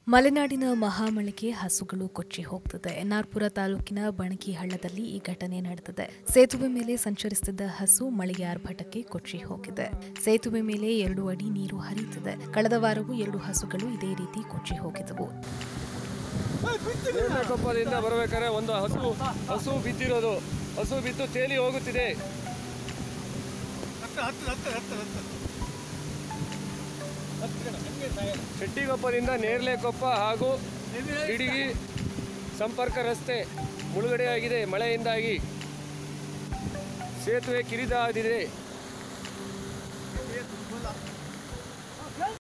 ಮಲೆನಾಡಿನ ಮಹಾಮಳೆಗೆ ಹಸುಗಳು ಕೊಚ್ಚಿ ಹೋಗ್ತದೆ ಎನ್ಆರ್ಪುರ ತಾಲೂಕಿನ ಬಣಕಿ ಹಳ್ಳದಲ್ಲಿ ಈ ಘಟನೆ ನಡೆದಿದೆ ಸೇತುವೆ ಮೇಲೆ ಸಂಚರಿಸುತ್ತಿದ್ದ ಹಸು ಮಳೆಯ ಆರ್ಭಟಕ್ಕೆ ಕೊಚ್ಚಿ ಹೋಗಿದೆ ಸೇತುವೆ ಮೇಲೆ ಎರಡು ಅಡಿ ನೀರು ಹರಿಯುತ್ತಿದೆ ಕಳೆದ ವಾರವೂ ಎರಡು ಹಸುಗಳು ಇದೇ ರೀತಿ ಕೊಚ್ಚಿ ಹೋಗಿದ್ದವು ಕೊಪ್ಪದಿಂದ ಬರಬೇಕಾದ್ರೆ ಒಂದು ಹಸು ಹಸು ಬಿದ್ದಿರೋದು ಹಸು ಬಿದ್ದು ತೇಲಿ ಹೋಗುತ್ತಿದೆ ಶೆಟ್ಟಿಗೊಪ್ಪದಿಂದ ನೇರ್ಲೆಕೊಪ್ಪ ಹಾಗೂ ಬಿಡಿಗಿ ಸಂಪರ್ಕ ರಸ್ತೆ ಮುಳುಗಡೆಯಾಗಿದೆ ಮಳೆಯಿಂದಾಗಿ ಸೇತುವೆ ಕಿರಿದಾಗಿದೆ